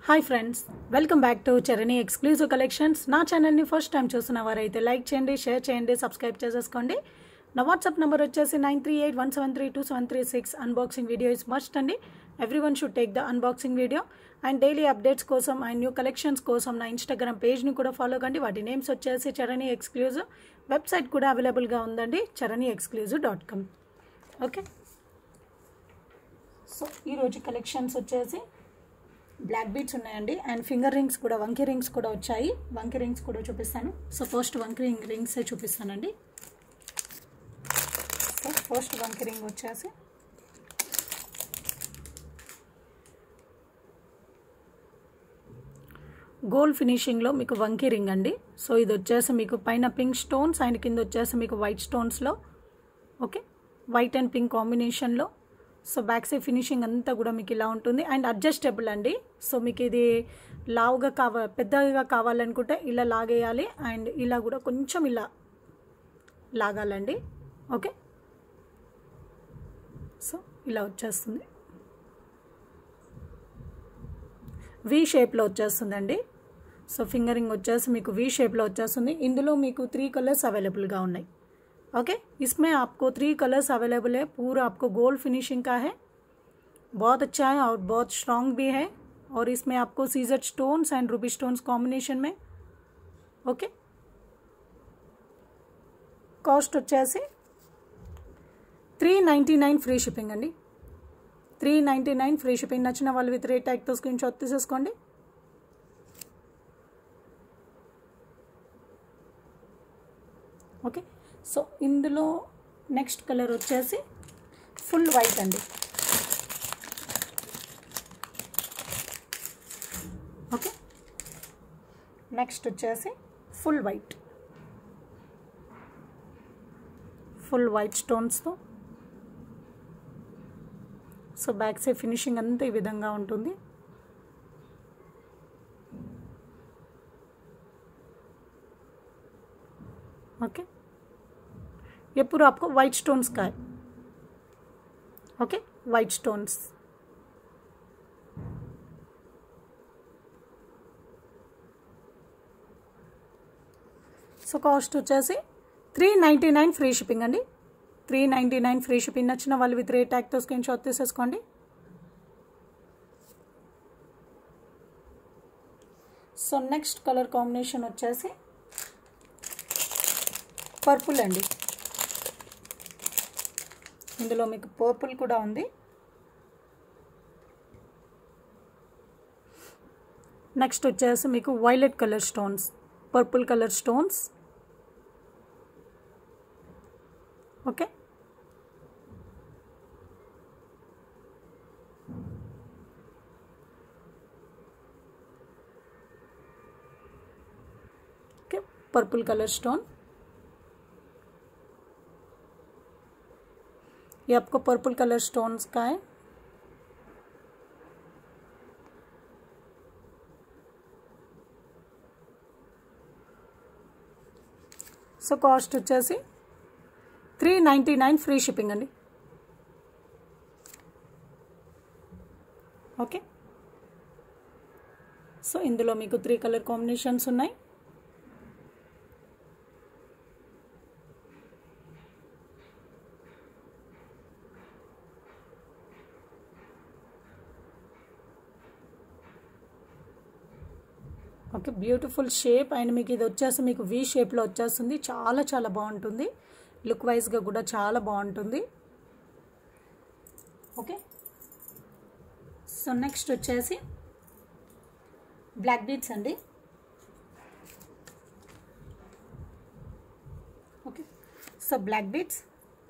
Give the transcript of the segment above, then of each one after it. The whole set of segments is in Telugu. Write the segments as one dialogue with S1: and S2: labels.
S1: Hi friends welcome back to Charani exclusive collections నా ఛానల్ని ఫస్ట్ టైం చూస్తున్న వారైతే లైక్ చేయండి షేర్ చేయండి సబ్స్క్రైబ్ చేసేసుకోండి నా వాట్సాప్ నెంబర్ వచ్చేసి nine three eight one seven three two seven three six unboxing video is must అండి every one should take the unboxing video and daily updates కోసం అండ్ న్యూ కలెక్షన్స్ కోసం నా ఇన్స్టాగ్రామ్ పేజ్ని కూడా ఫాలో కండి వాటి నేమ్స్ వచ్చేసి చరణి ఎక్స్క్లూజివ్ వెబ్సైట్ కూడా అవైలబుల్గా ఉందండి Charani exclusive dot com okay so ఈరోజు కలెక్షన్స్ వచ్చేసి బ్లాక్ బీట్స్ ఉన్నాయండి అండ్ ఫింగర్ రింగ్స్ కూడా వంకీ రింగ్స్ కూడా వచ్చాయి వంకీ రింగ్స్ కూడా చూపిస్తాను సో ఫస్ట్ వంకీ రింగ్ రింగ్సే చూపిస్తానండి సో ఫస్ట్ వంకీ రింగ్ వచ్చేసి గోల్డ్ ఫినిషింగ్లో మీకు వంకీ రింగ్ అండి సో ఇది వచ్చేసి మీకు పైన పింక్ స్టోన్స్ అండ్ కింద వచ్చేసి మీకు వైట్ స్టోన్స్లో ఓకే వైట్ అండ్ పింక్ కాంబినేషన్లో సో బ్యాక్ సైడ్ ఫినిషింగ్ అంతా కూడా మీకు ఇలా ఉంటుంది అండ్ అడ్జస్టబుల్ అండి సో మీకు ఇది లావుగా కావ పెద్దగా కావాలనుకుంటే ఇలా లాగేయాలి అండ్ ఇలా కూడా కొంచెం ఇలా లాగాలండి ఓకే సో ఇలా వచ్చేస్తుంది వి షేప్లో వచ్చేస్తుందండి సో ఫింగరింగ్ వచ్చేసి మీకు వి షేప్లో వచ్చేస్తుంది ఇందులో మీకు త్రీ కలర్స్ అవైలబుల్గా ఉన్నాయి ओके okay? इसमें आपको थ्री कलर्स अवेलेबल है पूरा आपको गोल्ड फिनिशिंग का है बहुत अच्छा है और बहुत स्ट्रांग भी है और इसमें आपको सीजर stones and ruby stones combination में ओके కాస్ట్ వచ్చేసి three ninety nine free shipping అండి three ninety nine free shipping నచ్చిన వాళ్ళు విత్ రేట్ ట్యాగ్తో స్క్రీన్ షాట్ తీసేసుకోండి ఓకే సో ఇందులో నెక్స్ట్ కలర్ వచ్చేసి ఫుల్ వైట్ అండి ఓకే నెక్స్ట్ వచ్చేసి ఫుల్ వైట్ ఫుల్ వైట్ స్టోన్స్తో సో బ్యాక్ సైడ్ ఫినిషింగ్ అంతా ఈ విధంగా ఉంటుంది ओके ये पूरा आपको वाइट स्टोन्स का है okay white stones so cost వచ్చేసి three ninety nine free shipping అండి three ninety nine free shipping నచ్చిన వాళ్ళు విత్ రేట్ ట్యాగ్తో స్క్రీన్ షాట్ తీసేసుకోండి సో నెక్స్ట్ కలర్ కాంబినేషన్ వచ్చేసి పర్పుల్ అండి ఇందులో మీకు పర్పుల్ కూడా ఉంది నెక్స్ట్ వచ్చేసి మీకు violet colour stones purple colour stones okay okay purple colour stone ये आपको पर्पल कलर स्टोन्स का है సో కాస్ట్ వచ్చేసి three ninety nine free shipping అండి ఓకే సో ఇందులో మీకు త్రీ కలర్ కాంబినేషన్స్ ఉన్నాయి ఓకే బ్యూటిఫుల్ షేప్ అండ్ మీకు ఇది వచ్చేసి మీకు వి షేప్లో వచ్చేస్తుంది చాలా చాలా బాగుంటుంది లుక్ వైజ్గా కూడా చాలా బాగుంటుంది ఓకే సో నెక్స్ట్ వచ్చేసి బ్లాక్ బీట్స్ అండి okay so black beads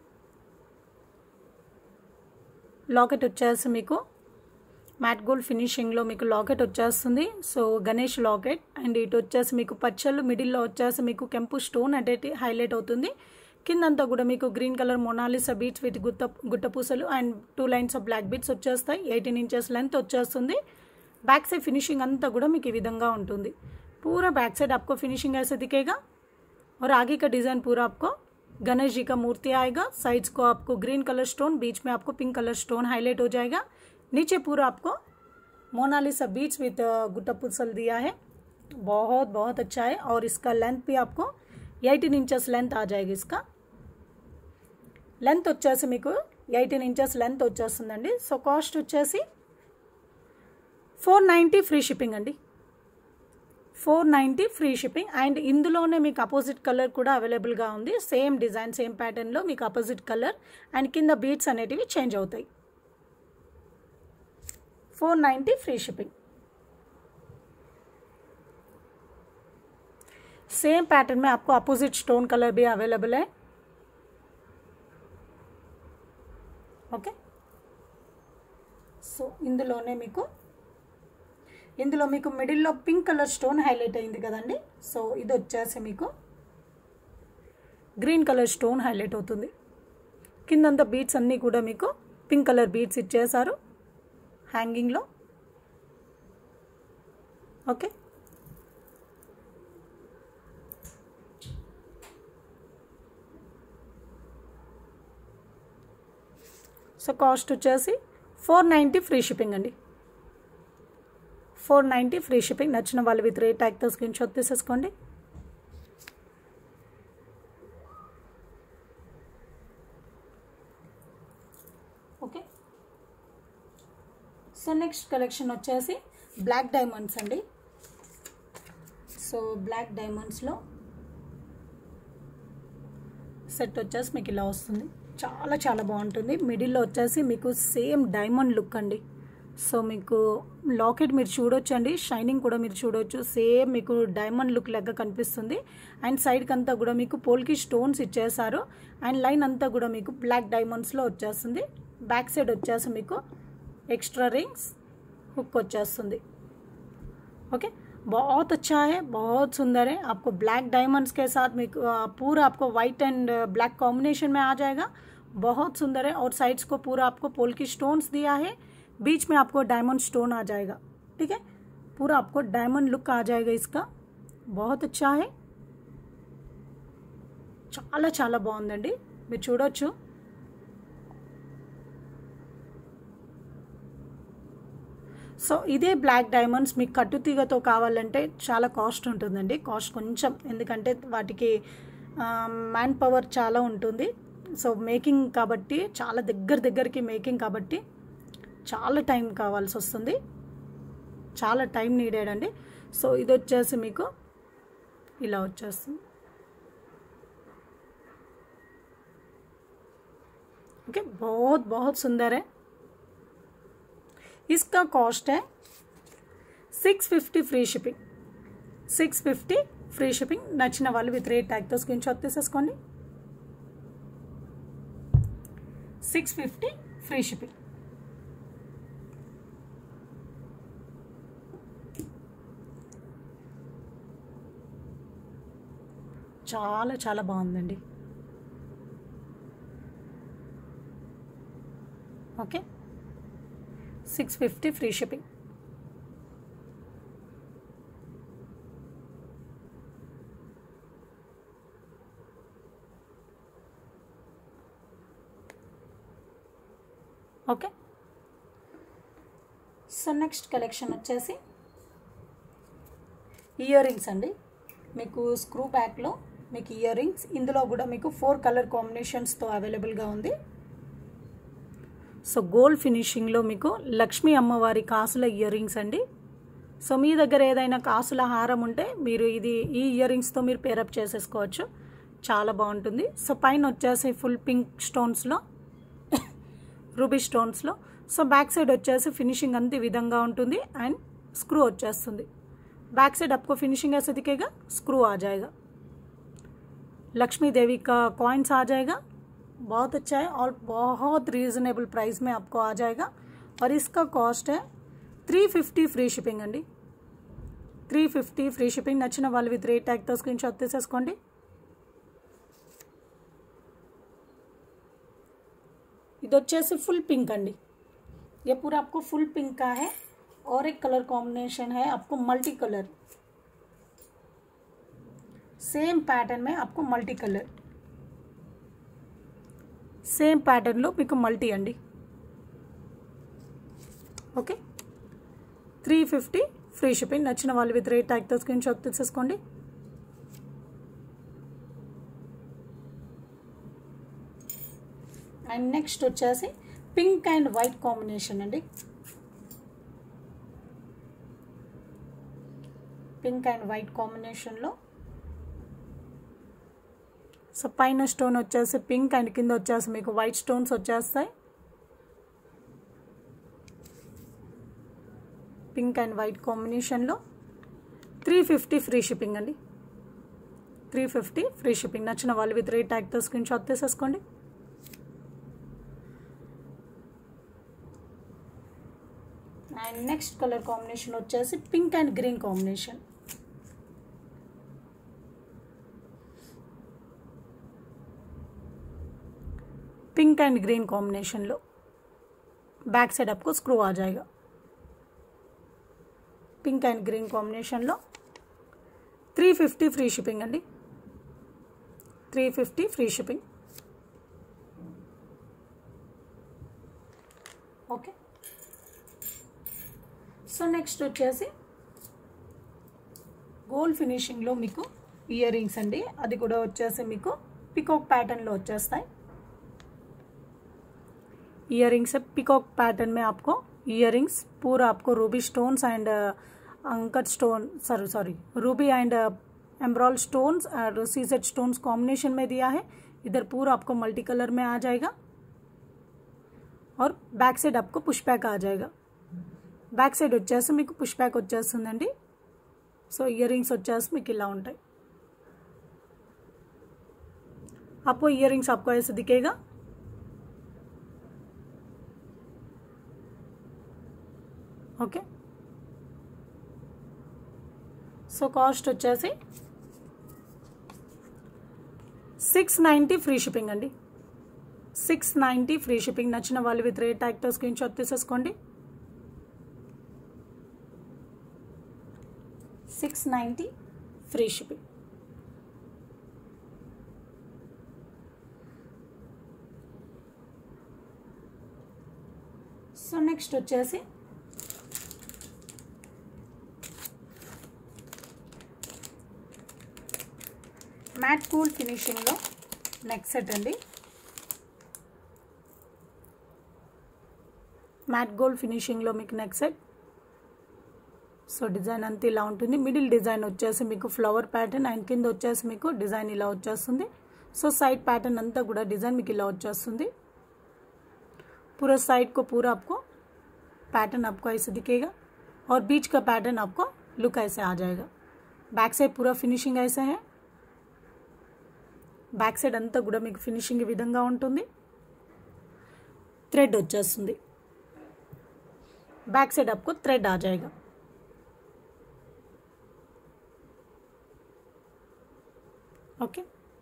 S1: locket వచ్చేసి మీకు మ్యాట్ గోల్డ్ ఫినిషింగ్లో మీకు లాకెట్ వచ్చేస్తుంది సో గణేష్ లాకెట్ అండ్ ఇటు వచ్చేసి మీకు పచ్చళ్ళు మిడిల్లో వచ్చేసి మీకు కెంపు స్టోన్ అంటే హైలైట్ అవుతుంది కిందంతా కూడా మీకు గ్రీన్ కలర్ మొనాలిసా బీట్స్ వీటి గుట్ట గుట్టపూసలు and two lines of black beads వచ్చేస్తాయి ఎయిటీన్ ఇంచెస్ లెంత్ వచ్చేస్తుంది బ్యాక్ సైడ్ ఫినిషింగ్ అంతా కూడా మీకు ఈ విధంగా ఉంటుంది పూरा बैक साइड आपको फिनिशिंग ऐसे दिखेगा और आगे का डिज़ाइन पूरा आपको गणेश जी का मूर्ति आएगा साइड्स को आपको ग्रीन कलर स्टोन बीच में आपको पिंक कलर स्टोन हाईलाइट हो जाएगा नीचे पूरा आपको मोनालिसा बीच विथ गुट्टा पुसल दिया है बहुत बहुत अच्छा है और इसका लेंथ भी आपको ఎయిటీన్ ఇంచెస్ లెంత్ ఆ జాయిగా ఇస్కా లెంత్ వచ్చేసి మీకు ఎయిటీన్ ఇంచెస్ లెంత్ వచ్చేస్తుందండి సో కాస్ట్ వచ్చేసి ఫోర్ నైంటీ ఫ్రీ షిప్పింగ్ అండి four ninety free shipping and ఇందులోనే మీకు అపోజిట్ కలర్ కూడా అవైలబుల్గా ఉంది సేమ్ డిజైన్ సేమ్ ప్యాటర్న్లో మీకు అపోజిట్ కలర్ అండ్ కింద బీట్స్ అనేటివి చేంజ్ అవుతాయి four ninety free shipping same pattern में आपको अपोजिट स्टोन कलर भी अवेलेबल है ఓకే సో ఇందులోనే మీకు ఇందులో మీకు మిడిల్లో పింక్ కలర్ స్టోన్ హైలైట్ అయింది కదండి సో ఇది వచ్చేసి మీకు గ్రీన్ కలర్ స్టోన్ హైలైట్ అవుతుంది కిందంతా బీట్స్ అన్నీ కూడా మీకు పింక్ కలర్ బీట్స్ ఇచ్చేసారు హ్యాంగింగ్లో ఓకే సో కాస్ట్ వచ్చేసి ఫోర్ నైంటీ ఫ్రీ షిప్పింగ్ అండి ఫోర్ నైంటీ ఫ్రీ షిప్పింగ్ నచ్చిన వాళ్ళు విత్ రేట్ ట్యాగ్తో స్క్రీన్ షాట్ తీసేసుకోండి ఓకే సో నెక్స్ట్ కలెక్షన్ వచ్చేసి బ్లాక్ డైమండ్స్ అండి సో బ్లాక్ డైమండ్స్లో సెట్ వచ్చేసి మీకు ఇలా వస్తుంది చాలా చాలా బాగుంటుంది మిడిల్లో వచ్చేసి మీకు సేమ్ డైమండ్ లుక్ అండి సో మీకు లాకెట్ మీరు చూడొచ్చు అండి షైనింగ్ కూడా మీరు చూడొచ్చు సేమ్ మీకు డైమండ్ లుక్ లెక్క కనిపిస్తుంది అండ్ సైడ్కి అంతా కూడా మీకు పోల్కి స్టోన్స్ ఇచ్చేసారు అండ్ లైన్ అంతా కూడా మీకు బ్లాక్ డైమండ్స్లో వచ్చేస్తుంది బ్యాక్ సైడ్ వచ్చేసి మీకు ఎక్స్ట్రా రింగ్స్ హుక్ వచ్చేస్తుంది ओके बहुत अच्छा है बहुत सुंदर है आपको ब्लैक डायमंड्स के साथ में पूरा आपको वाइट एंड ब्लैक कॉम्बिनेशन में आ जाएगा बहुत सुंदर है और साइड्स को पूरा आपको पोल की स्टोन्स दिया है बीच में आपको डायमंड स्टोन आ जाएगा ठीक है पूरा आपको डायमंड लुक आ जाएगा इसका बहुत अच्छा है చాలా చాలా బాగుందండి మీరు చూడొచ్చు సో ఇదే బ్లాక్ డైమండ్స్ మీకు కట్టుతీగతో కావాలంటే చాలా కాస్ట్ ఉంటుందండి కాస్ట్ కొంచెం ఎందుకంటే వాటికి మ్యాన్ పవర్ చాలా ఉంటుంది సో మేకింగ్ కాబట్టి చాలా దగ్గర దగ్గరికి మేకింగ్ కాబట్టి చాలా టైం కావాల్సి వస్తుంది చాలా టైం నీడెడ్ అండి సో ఇది వచ్చేసి మీకు ఇలా వచ్చేస్తుంది ओके बहुत बहुत सुंदर है इसका कॉस्ट है six fifty free shipping six fifty free shipping నచ్చిన వాళ్ళు విత్ రేట్ ట్యాగ్తో స్క్రీన్ షాట్ తీసేసుకోండి సిక్స్ ఫిఫ్టీ ఫ్రీ షిప్పింగ్ చాలా చాలా బాగుందండి okay six fifty free shipping okay so next collection వచ్చేసి ఇయర్ రింగ్స్ అండి మీకు స్క్రూ బ్యాక్లో మీకు ఇయర్ రింగ్స్ ఇందులో కూడా మీకు ఫోర్ కలర్ కాంబినేషన్స్తో అవైలబుల్గా ఉంది సో గోల్డ్ ఫినిషింగ్లో మీకు లక్ష్మీ అమ్మవారి కాసుల ఇయర్ రింగ్స్ అండి సో మీ దగ్గర ఏదైనా కాసుల హారం ఉంటే మీరు ఇది ఈ ఇయర్ రింగ్స్తో మీరు పేరప్ చేసేసుకోవచ్చు చాలా బాగుంటుంది సో పైన వచ్చేసి ఫుల్ పింక్ స్టోన్స్లో రూబీ స్టోన్స్లో సో బ్యాక్ సైడ్ వచ్చేసి ఫినిషింగ్ అంత ఈ విధంగా ఉంటుంది అండ్ స్క్రూ వచ్చేస్తుంది बैक साइड आपको फिनिशिंग ऐसे दिखेगा स्क्रू आ जाएगा लक्ष्मी देवी का कॉइन्स आ जाएगा बहुत अच्छा है और बहुत रीजनेबल प्राइस में आपको आ जाएगा और इसका कॉस्ट है త్రీ ఫిఫ్టీ ఫ్రీ షిప్పింగ్ అండి త్రీ ఫిఫ్టీ ఫ్రీ షిప్పింగ్ నచ్చిన వాళ్ళు విత్ రేట్ ట్యాగ్తో స్క్రీన్ షాట్ తీసేసుకోండి ఇది వచ్చేసి ఫుల్ పింక్ అండి ये पूरा आपको फुल पिंक का है और एक कलर कॉम्बिनेशन है आपको मल्टी कलर सेम पैटर्न में आपको मल्टी कलर సేమ్ ప్యాటర్న్లో మీకు మల్టీ అండి okay three fifty free shipping నచ్చిన వాళ్ళు విత్ రేట్ ట్యాగ్తో స్క్రీన్ షాట్ తీసేసుకోండి అండ్ నెక్స్ట్ వచ్చేసి పింక్ అండ్ వైట్ కాంబినేషన్ అండి పింక్ అండ్ వైట్ కాంబినేషన్లో సో పైన స్టోన్ వచ్చేసి పింక్ అండ్ కింద వచ్చేసి మీకు వైట్ స్టోన్స్ వచ్చేస్తాయి పింక్ అండ్ వైట్ కాంబినేషన్లో త్రీ ఫిఫ్టీ ఫ్రీ షిప్పింగ్ అండి త్రీ ఫిఫ్టీ ఫ్రీ షిప్పింగ్ నచ్చిన వాళ్ళు విత్ రేట్ ట్యాగ్తో స్క్రీన్ షాట్ తీసేసుకోండి అండ్ నెక్స్ట్ కలర్ కాంబినేషన్ వచ్చేసి pink and green combination pink and green combination लो बैक साइड आपको स्क्रू आ जाएगा पिंक एंड ग्रीन कॉम्बिनेशन लो త్రీ ఫిఫ్టీ ఫ్రీ షిప్పింగ్ అండి three fifty free shipping okay so next వచ్చేసి గోల్డ్ ఫినిషింగ్లో మీకు ఇయర్ రింగ్స్ అండి అది కూడా వచ్చేసి మీకు పికాక్ ప్యాటర్న్లో వచ్చేస్తాయి इयर रिंग्स है पिकॉक पैटर्न में आपको इयर रिंग्स पूरा आपको ruby stones and uncut stone sorry sorry ruby and एम्ब्रॉल स्टोन्स और सीजेड स्टोन्स कॉम्बिनेशन में दिया है इधर पूरा आपको मल्टी कलर में आ जाएगा और బ్యాక్ సైడ్ आपको పుష్ బ్యాక్ आ जाएगा బ్యాక్ సైడ్ వచ్చేసి మీకు పుష్ బ్యాక్ వచ్చేస్తుందండి సో ఇయర్ రింగ్స్ వచ్చేసి మీకు ఇలా ఉంటాయి आपको इयर रिंग्स आपको ऐसे दिखेगा ఓకే సో కాస్ట్ వచ్చేసి సిక్స్ నైంటీ ఫ్రీ షిప్పింగ్ అండి సిక్స్ నైంటీ ఫ్రీ షిప్పింగ్ నచ్చిన వాళ్ళు విత్ రేట్ ట్యాగ్తో స్క్రీన్ షాట్ తీసేసుకోండి six ninety free shipping so next వచ్చేసి మ్యాట్ కూల్ ఫినిషింగ్లో నెక్ సెట్ అండి మ్యాట్ గోల్డ్ ఫినిషింగ్లో మీకు నెక్ సెట్ సో డిజైన్ అంతా ఇలా ఉంటుంది మిడిల్ డిజైన్ వచ్చేసి మీకు ఫ్లవర్ ప్యాటర్న్ అండ్ కింద వచ్చేసి మీకు డిజైన్ ఇలా వచ్చేస్తుంది సో साइड पैटर्न अंता కూడా डिज़ाइन మీకు ఇలా వచ్చేస్తుంది पूरा साइड को पूरा आपको पैटर्न आपको ऐसे दिखेगा और बीच का पैटर्न आपको लुक ऐसे आ जाएगा बैक साइड पूरा फिनिशिंग ऐसे है బ్యాక్ సైడ్ అంతా కూడా మీకు ఫినిషింగ్ ఈ విధంగా ఉంటుంది థ్రెడ్ వచ్చేస్తుంది बैक साइड आपको थ्रेड आ जाएगा ఓకే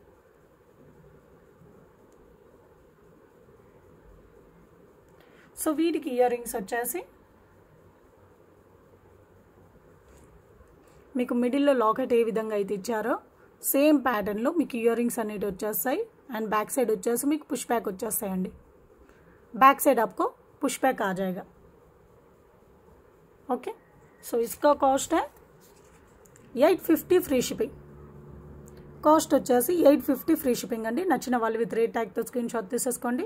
S1: సో వీటికి ఇయర్ రింగ్స్ వచ్చేసి మీకు మిడిల్లో లాకెట్ ఏ విధంగా అయితే ఇచ్చారో సేమ్ ప్యాటర్న్లో మీకు ఇయర్ రింగ్స్ అనేవి వచ్చేస్తాయి అండ్ बैक साइड వచ్చేసి మీకు పుష్ బ్యాక్ వచ్చేస్తాయండి बैक साइड आपको पुश बैक आ जाएगा ओके सो इसका कॉस्ट है eight fifty free shipping cost వచ్చేసి ఎయిట్ ఫిఫ్టీ ఫ్రీ షిప్పింగ్ అండి నచ్చిన వాళ్ళు విత్ రేట్ ట్యాగ్తో స్క్రీన్ షాట్ తీసేసుకోండి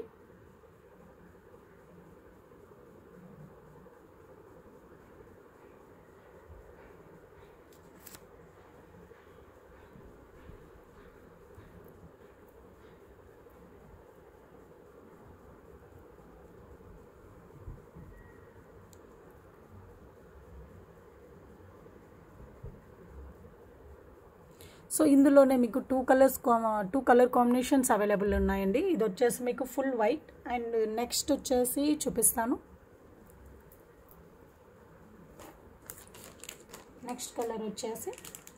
S1: సో ఇందులోనే మీకు two colours two colour combinations available ఉన్నాయండి ఇది వచ్చేసి మీకు ఫుల్ వైట్ అండ్ నెక్స్ట్ వచ్చేసి చూపిస్తాను నెక్స్ట్ కలర్ వచ్చేసి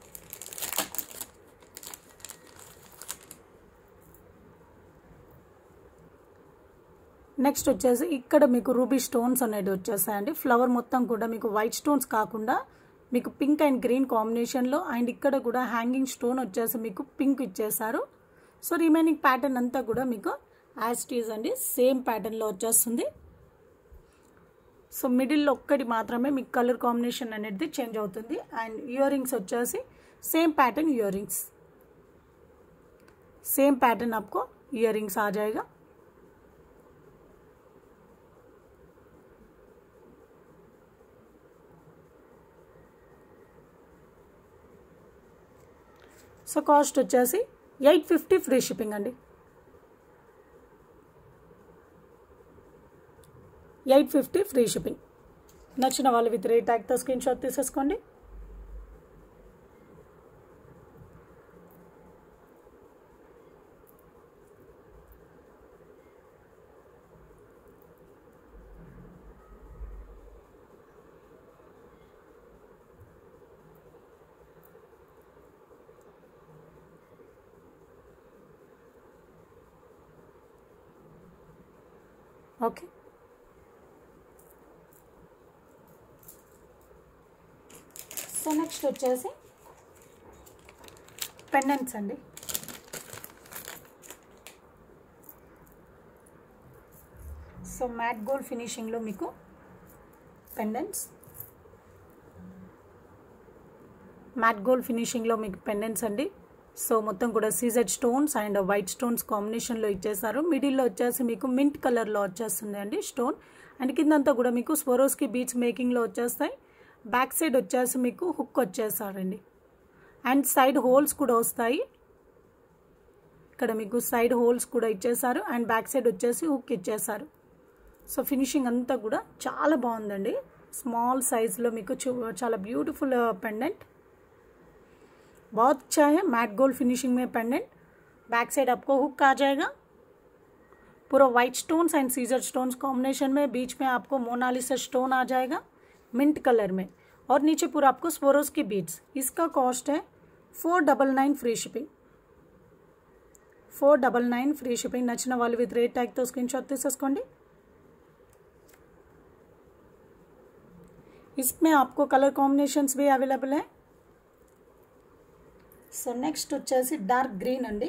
S1: నెక్స్ట్ వచ్చేసి ఇక్కడ మీకు రూబీ స్టోన్స్ అనేది వచ్చేసాయండి ఫ్లవర్ మొత్తం కూడా మీకు వైట్ స్టోన్స్ కాకుండా మీకు పింక్ అండ్ గ్రీన్ కాంబినేషన్లో అండ్ ఇక్కడ కూడా హ్యాంగింగ్ స్టోన్ వచ్చేసి మీకు పింక్ ఇచ్చేసారు సో రిమైనింగ్ ప్యాటర్న్ అంతా కూడా మీకు యాజ్ టీజ్ అండి సేమ్ ప్యాటర్న్లో వచ్చేస్తుంది సో మిడిల్లో ఒక్కటి మాత్రమే మీకు కలర్ కాంబినేషన్ అనేది చేంజ్ అవుతుంది అండ్ ఇయర్ రింగ్స్ వచ్చేసి same pattern ear rings same pattern आपको इयर रिंग्स आ जाएगा సో కాస్ట్ వచ్చేసి ఎయిట్ ఫిఫ్టీ ఫ్రీ షిప్పింగ్ అండి ఎయిట్ ఫిఫ్టీ ఫ్రీ షిప్పింగ్ నచ్చిన వాళ్ళు విత్ రేట్ ట్యాగ్తో స్క్రీన్ షాట్ తీసేసుకోండి ఓకే సో నెక్స్ట్ వచ్చేసి పెండెంట్స్ అండి సో మ్యాట్ గోల్డ్ ఫినిషింగ్లో మీకు పెండెంట్స్ మ్యాట్ గోల్డ్ ఫినిషింగ్లో మీకు పెండెంట్స్ అండి సో మొత్తం కూడా CZ stones and white stones కాంబినేషన్లో ఇచ్చేసారు మిడిల్లో వచ్చేసి మీకు మింట్ కలర్లో వచ్చేస్తుంది అండి స్టోన్ అండ్ కిందంతా కూడా మీకు స్వరోస్కి బీచ్ మేకింగ్లో వచ్చేస్తాయి బ్యాక్ సైడ్ వచ్చేసి మీకు హుక్ వచ్చేసారండి అండ్ సైడ్ హోల్స్ కూడా వస్తాయి ఇక్కడ మీకు సైడ్ హోల్స్ కూడా ఇచ్చేసారు అండ్ బ్యాక్ సైడ్ వచ్చేసి హుక్ ఇచ్చేసారు సో ఫినిషింగ్ అంతా కూడా చాలా బాగుందండి స్మాల్ సైజ్లో మీకు చాలా బ్యూటిఫుల్ పెండెంట్ बहुत अच्छा है मैट गोल्ड फिनिशिंग में पेंडेंट बैक साइड आपको हुक आ जाएगा पूरा white stones and CZ stones combination में बीच में आपको मोनालिसा स्टोन आ जाएगा मिंट कलर में और नीचे पूरा आपको स्पोरोस की बीड्स इसका कॉस्ट है four double nine free shipping four double nine free shipping నచ్చిన వాళ్ళు విత్ రేట్ ట్యాగ్తో స్క్రీన్ షాట్ తీసేసుకోండి इसमें आपको कलर कॉम्बिनेशंस भी अवेलेबल है సో నెక్స్ట్ వచ్చేసి డార్క్ గ్రీన్ అండి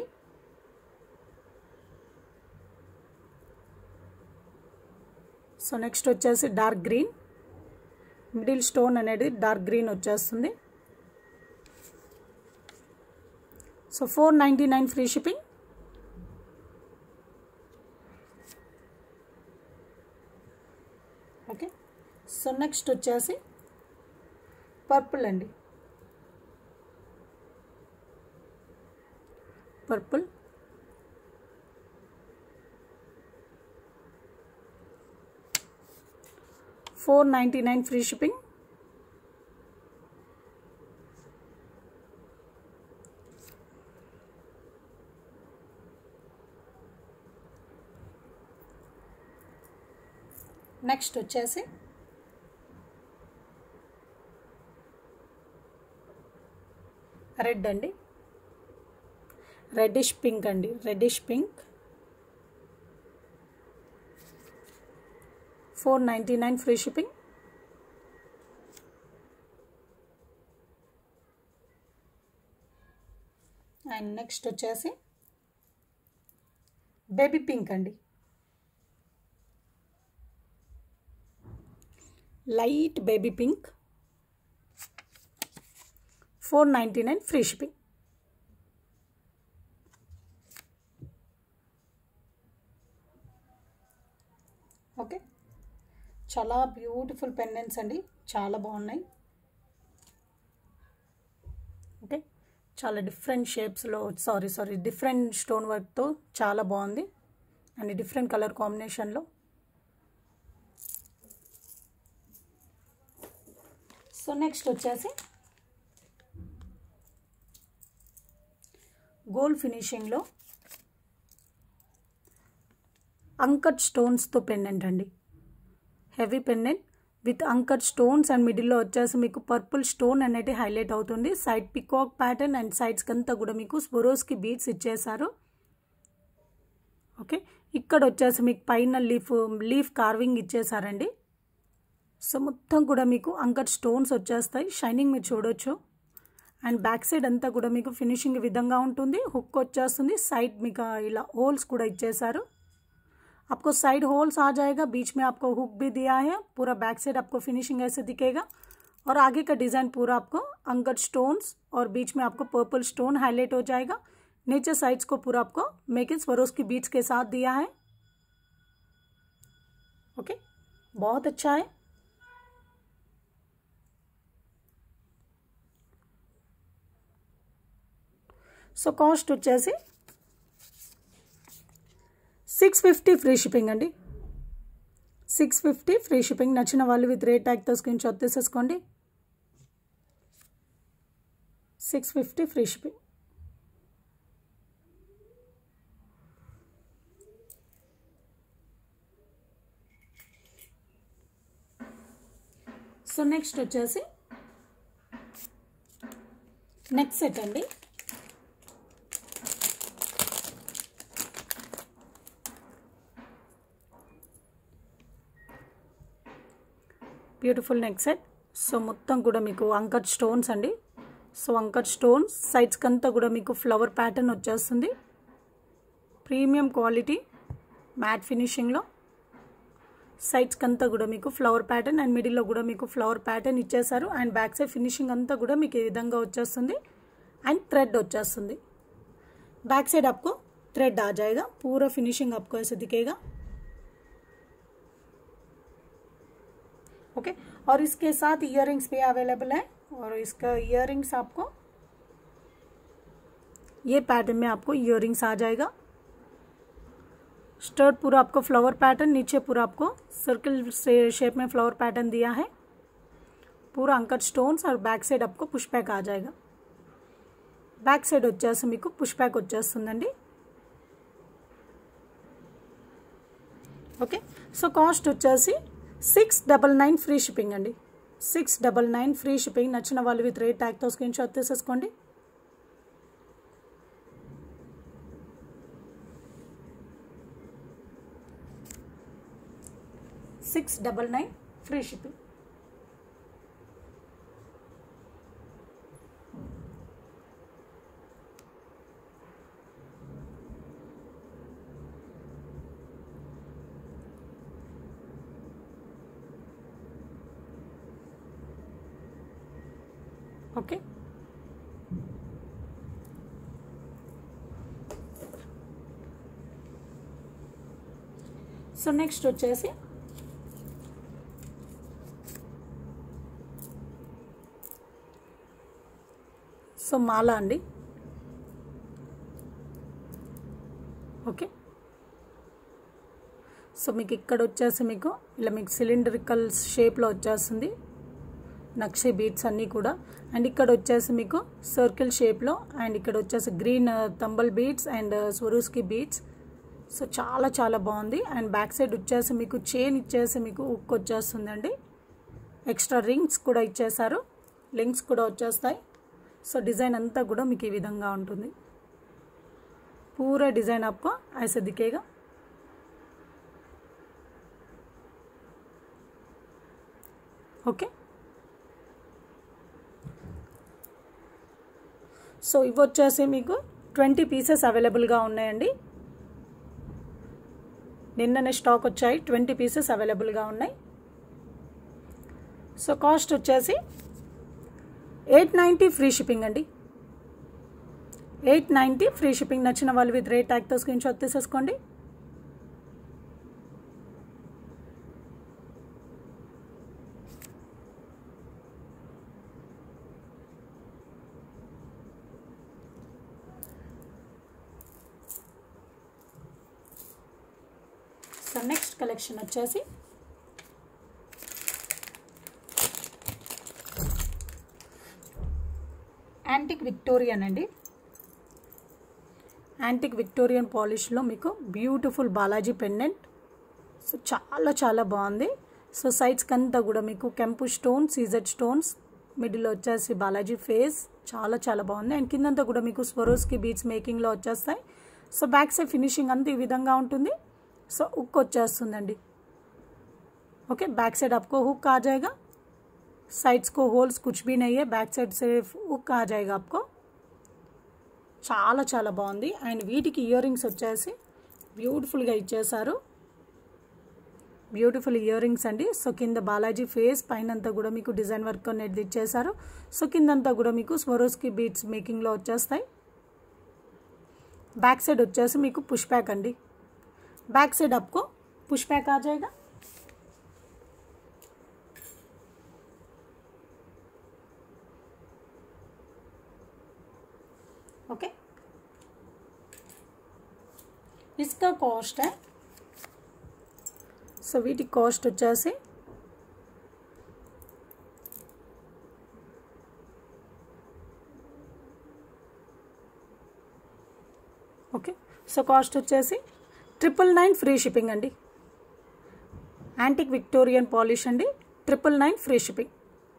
S1: సో నెక్స్ట్ వచ్చేసి డార్క్ గ్రీన్ మిడిల్ స్టోన్ అనేది డార్క్ గ్రీన్ వచ్చేస్తుంది so four ninety nine free shipping okay so next వచ్చేసి పర్పుల్ అండి purple four ninety nine free shipping next వచ్చేసి రెడ్ అండి రెడ్డిష్ పింక్ అండి reddish pink four ninety nine free shipping and next వచ్చేసి బేబీ పింక్ అండి light baby pink four ninety nine free shipping okay చాలా బ్యూటిఫుల్ పెండెంట్స్ అండి చాలా బాగున్నాయి ఓకే చాలా డిఫరెంట్ షేప్స్లో సారీ సారీ డిఫరెంట్ స్టోన్ వర్క్తో చాలా బాగుంది అండ్ డిఫరెంట్ కలర్ కాంబినేషన్లో సో నెక్స్ట్ వచ్చేసి గోల్డ్ ఫినిషింగ్లో అంకట్ స్టోన్స్తో పెండెంట్ అండి heavy pendant with uncut stones and మిడిల్లో వచ్చేసి మీకు పర్పుల్ స్టోన్ అనేది హైలైట్ అవుతుంది సైడ్ పికాక్ ప్యాటర్న్ అండ్ సైడ్స్కి అంతా కూడా మీకు స్బొరోస్కి బీట్స్ ఇచ్చేసారు ఓకే ఇక్కడ వచ్చేసి మీకు పైన లీఫ్ లీఫ్ కార్వింగ్ ఇచ్చేసారండి సో మొత్తం కూడా మీకు అంకట్ స్టోన్స్ వచ్చేస్తాయి షైనింగ్ మీరు చూడొచ్చు అండ్ బ్యాక్ సైడ్ అంతా కూడా మీకు ఫినిషింగ్ విధంగా ఉంటుంది హుక్ వచ్చేస్తుంది సైడ్ మీకు ఇలా హోల్స్ కూడా ఇచ్చేసారు आपको साइड होल्स आ जाएगा बीच में आपको हुक भी दिया है पूरा बैक साइड आपको फिनिशिंग ऐसे दिखेगा और आगे का डिज़ाइन पूरा आपको अंकट स्टोन्स और बीच में आपको पर्पल स्टोन हाईलाइट हो जाएगा नीचे साइड्स को पूरा आपको मेकिंग स्वरोस की बीच के साथ दिया है ओके बहुत अच्छा है సో కాస్ట్ వచ్చేసి సిక్స్ ఫిఫ్టీ ఫ్రీ షిప్పింగ్ అండి సిక్స్ ఫిఫ్టీ ఫ్రీ షిప్పింగ్ నచ్చిన వాళ్ళు విత్ రేట్ ట్యాగ్తో స్క్రీన్ షాట్ తీసేసుకోండి six fifty free shipping so next వచ్చేసి నెక్స్ట్ సెట్ అండి బ్యూటిఫుల్ నెక్ సెట్ సో మొత్తం కూడా మీకు అంకట్ స్టోన్స్ అండి సో అంకట్ స్టోన్స్ సైడ్స్కి అంతా కూడా మీకు ఫ్లవర్ ప్యాటర్న్ వచ్చేస్తుంది ప్రీమియం క్వాలిటీ మ్యాట్ ఫినిషింగ్లో సైడ్స్కి అంతా కూడా మీకు ఫ్లవర్ ప్యాటర్న్ అండ్ మిడిల్లో కూడా మీకు ఫ్లవర్ ప్యాటర్న్ ఇచ్చేసారు అండ్ బ్యాక్ సైడ్ ఫినిషింగ్ అంతా కూడా మీకు ఈ విధంగా వచ్చేస్తుంది అండ్ థ్రెడ్ వచ్చేస్తుంది बैक साइड आपको थ्रेड आ जाएगा पूरा फिनिशिंग आपको ऐसे दिखेगा ओके और इसके साथ इयर भी अवेलेबल है और इसका इयर आपको ये पैटर्न में आपको इयर आ जाएगा स्टर्ट पूरा आपको फ्लावर पैटर्न नीचे पूरा आपको सर्कल से शेप में फ्लावर पैटर्न दिया है पूरा अंकट स्टोन्स और बैक साइड आपको पुश बैक आ जाएगा బ్యాక్ సైడ్ వచ్చేసి మీకు పుష్ బ్యాక్ వచ్చేస్తుందండి ఓకే సో కాస్ట్ వచ్చేసి six double nine free shipping అండి six double nine free shipping నచ్చిన వాళ్ళు విత్ రేట్ ట్యాగ్తో స్క్రీన్ షాట్ తీసేసుకోండి six double nine free shipping okay so next వచ్చేసి సో మాల అండి ఓకే సో మీకు ఇక్కడ వచ్చేసి మీకు ఇలా మీకు సిలిండరికల్ షేప్లో వచ్చేస్తుంది నక్షి బీట్స్ అన్నీ కూడా అండ్ ఇక్కడ వచ్చేసి మీకు సర్కిల్ షేప్లో అండ్ ఇక్కడ వచ్చేసి green tumble beads and Swarovski beads so చాలా చాలా బాగుంది అండ్ బ్యాక్ సైడ్ వచ్చేసి మీకు చైన్ ఇచ్చేసి మీకు ఉక్ వచ్చేస్తుందండి ఎక్స్ట్రా రింగ్స్ కూడా ఇచ్చేసారు లింక్స్ కూడా వచ్చేస్తాయి సో డిజైన్ అంతా కూడా మీకు ఈ విధంగా ఉంటుంది పూరా డిజైన్ आपको ऐसे दिखेगा ఓకే సో ఇవి వచ్చేసి మీకు ట్వంటీ పీసెస్ అవైలబుల్గా ఉన్నాయండి నిన్ననే స్టాక్ వచ్చాయి ట్వంటీ పీసెస్ అవైలబుల్గా ఉన్నాయి సో కాస్ట్ వచ్చేసి ఎయిట్ నైంటీ ఫ్రీ షిప్పింగ్ అండి ఎయిట్ నైంటీ ఫ్రీ షిప్పింగ్ నచ్చిన వాళ్ళు విత్ రేట్ ట్యాగ్తో స్క్రీన్ షాట్ తీసేసుకోండి సో నెక్స్ట్ కలెక్షన్ వచ్చేసి యాంటిక్ విక్టోరియన్ అండి యాంటిక్ విక్టోరియన్ పాలిష్లో మీకు బ్యూటిఫుల్ బాలాజీ పెండెంట్ సో చాలా చాలా బాగుంది సో సైడ్స్కి అంతా కూడా మీకు కెంపు స్టోన్ సీజెడ్ స్టోన్స్ మిడిల్లో వచ్చేసి బాలాజీ ఫేస్ చాలా చాలా బాగుంది అండ్ కిందంతా కూడా మీకు స్వరోస్కి బీచ్ మేకింగ్లో వచ్చేస్తాయి సో బ్యాక్ సైడ్ ఫినిషింగ్ అంతా ఈ విధంగా ఉంటుంది సో ఉక్ వచ్చేస్తుందండి ओके बैक साइड आपको हुक आ जाएगा साइड्स को होल्स कुछ भी नहीं है बैक साइड से हुक आ जाएगा आपको చాలా చాలా బాగుంది అండ్ వీటికి ఇయర్ రింగ్స్ వచ్చేసి బ్యూటిఫుల్గా ఇచ్చేసారు బ్యూటిఫుల్ ఇయర్ రింగ్స్ అండి సో కింద బాలాజీ ఫేస్ పైన అంతా కూడా మీకు డిజైన్ వర్క్ అనేది ఇచ్చేసారు సో కిందంతా కూడా మీకు స్వరోస్కి బీట్స్ మేకింగ్లో వచ్చేస్తాయి बैक साइड వచ్చేసి మీకు పుష్ బ్యాక్ అండి బ్యాక్ సైడ్ आपको పుష్ బ్యాక్ आ जाएगा ओके इसका कॉस्ट है సో వీటి కాస్ట్ వచ్చేసి ఓకే సో కాస్ట్ వచ్చేసి ట్రిపుల్ నైన్ ఫ్రీ షిప్పింగ్ అండి యాంటిక్ విక్టోరియన్ పాలిష్ అండి triple nine free shipping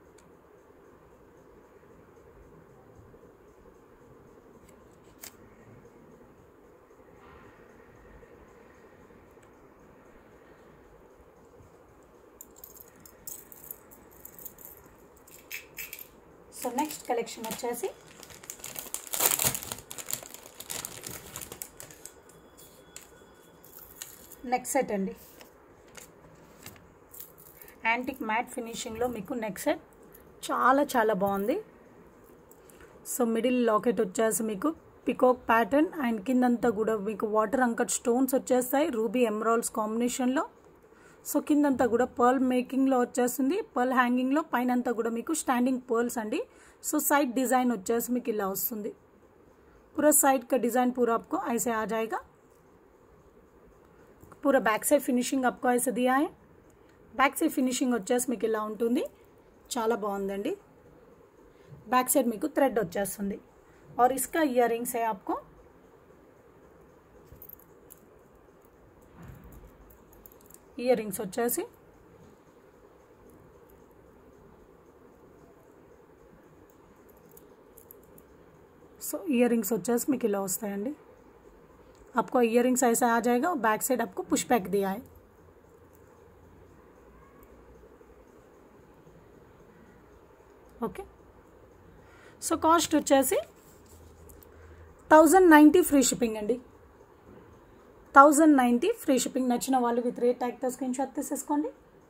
S1: so next collection వచ్చేసి నెక్ సెట్ అండి యాంటిక్ మ్యాట్ ఫినిషింగ్లో మీకు నెక్ సెట్ చాలా చాలా బాగుంది సో మిడిల్ లాకెట్ వచ్చేసి మీకు పికాక్ ప్యాటర్న్ అండ్ కిందంతా కూడా మీకు వాటర్ అంకట్ స్టోన్స్ వచ్చేస్తాయి రూబీ ఎమరాల్డ్స్ కాంబినేషన్లో సో కిందంతా కూడా పర్ల్ మేకింగ్లో వచ్చేస్తుంది పర్ల్ హ్యాంగింగ్లో పైన అంతా కూడా మీకు స్టాండింగ్ పర్ల్స్ అండి సో साइड डिज़ाइन వచ్చేసి మీకు ఇలా వస్తుంది पूरा साइड का डिज़ाइन पूरा आपको ऐसे आ जाएगा पूरा बैक साइड फिनिशिंग आपको ऐसे दिया है బ్యాక్ సైడ్ ఫినిషింగ్ వచ్చేసి మీకు ఇలా ఉంటుంది చాలా బాగుందండి బ్యాక్ సైడ్ మీకు థ్రెడ్ వచ్చేస్తుంది और इसका ఇయర్ రింగ్స్ है आपको ఇయర్ రింగ్స్ వచ్చేసి సో ఇయర్ రింగ్స్ వచ్చేసి మీకు ఇలా వస్తాయండి आपको ఇయర్ రింగ్స్ ऐसा आ जाएगा और बैक साइड आपको पुश बैक दिया है ఓకే సో కాస్ట్ వచ్చేసి థౌజండ్ నైంటీ ఫ్రీ షిప్పింగ్ అండి థౌజండ్ నైంటీ ఫ్రీ షిప్పింగ్ నచ్చిన వాళ్ళు విత్ రేట్ ట్యాగ్తో స్క్రీన్ షాట్ తీసేసుకోండి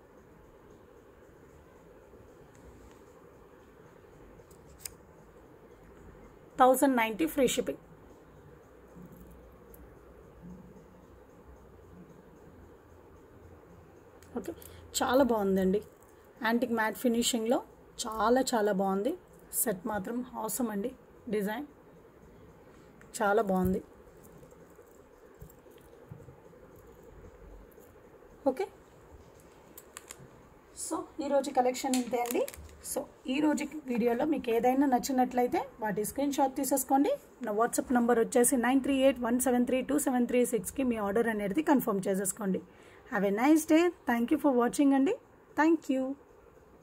S1: thousand ninety free shipping okay చాలా బాగుందండి యాంటిక్ మ్యాట్ ఫినిషింగ్లో చాలా చాలా బాగుంది సెట్ మాత్రం అవసరం అండి డిజైన్ చాలా బాగుంది ఓకే సో ఈరోజు కలెక్షన్ ఇంతే అండి సో ఈరోజు వీడియోలో మీకు ఏదైనా నచ్చినట్లయితే వాటి స్క్రీన్ షాట్ తీసేసుకోండి నా వాట్సాప్ నెంబర్ వచ్చేసి nine three eight one seven three two seven three సిక్స్కి మీ ఆర్డర్ అనేది కన్ఫర్మ్ చేసేసుకోండి have a nice day thank you for watching అండి థ్యాంక్ యూ